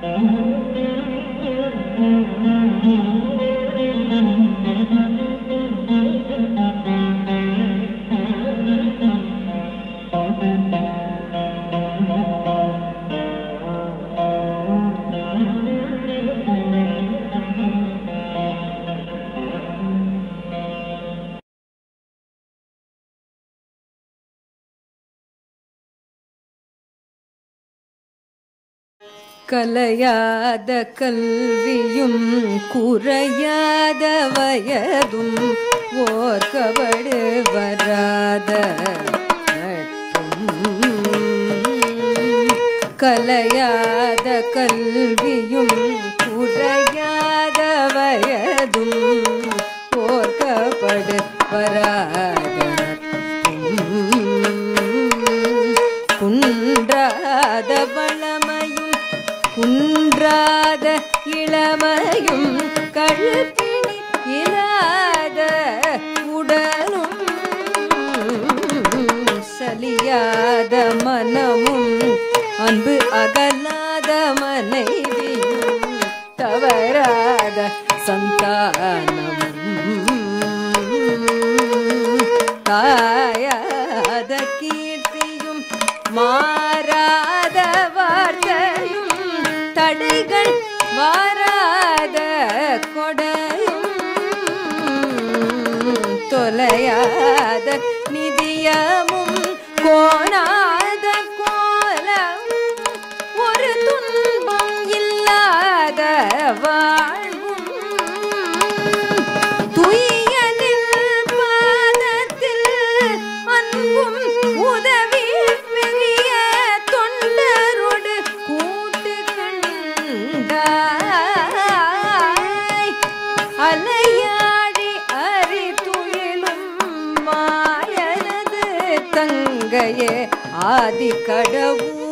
கலையாத கல்வியும் குறையாத வயதும் ஓர்கபடு வராத நட்பும் கலையாத கல்வியும் குறையாத வயதும் ஓர்கபடு வராத நட்பும் குன்றாத வளமையும் குன்றாத இளமையும் கழுத்தினி இல்லாத உடலும் சலியாத மனமும் அன்பு அகலாத மனைவியும் தவறாத சந்தானமும் தாயாத கீர்த்தியும் மாறாத வார்த்தையும் தடைகள் வாராத கொடையும் தொலையாத நிதியமும் கோணாத கோலம் ஒரு துன்பம் இல்லாத வாழ்வும் துயனில் பாதத்தில் அன்பும் உதவி பெரிய தொண்டரோடு கூட்டு கண்டாய் அலையாடி அறி துயிலும் மாயனது தங்கையே ஆதி கடவுள்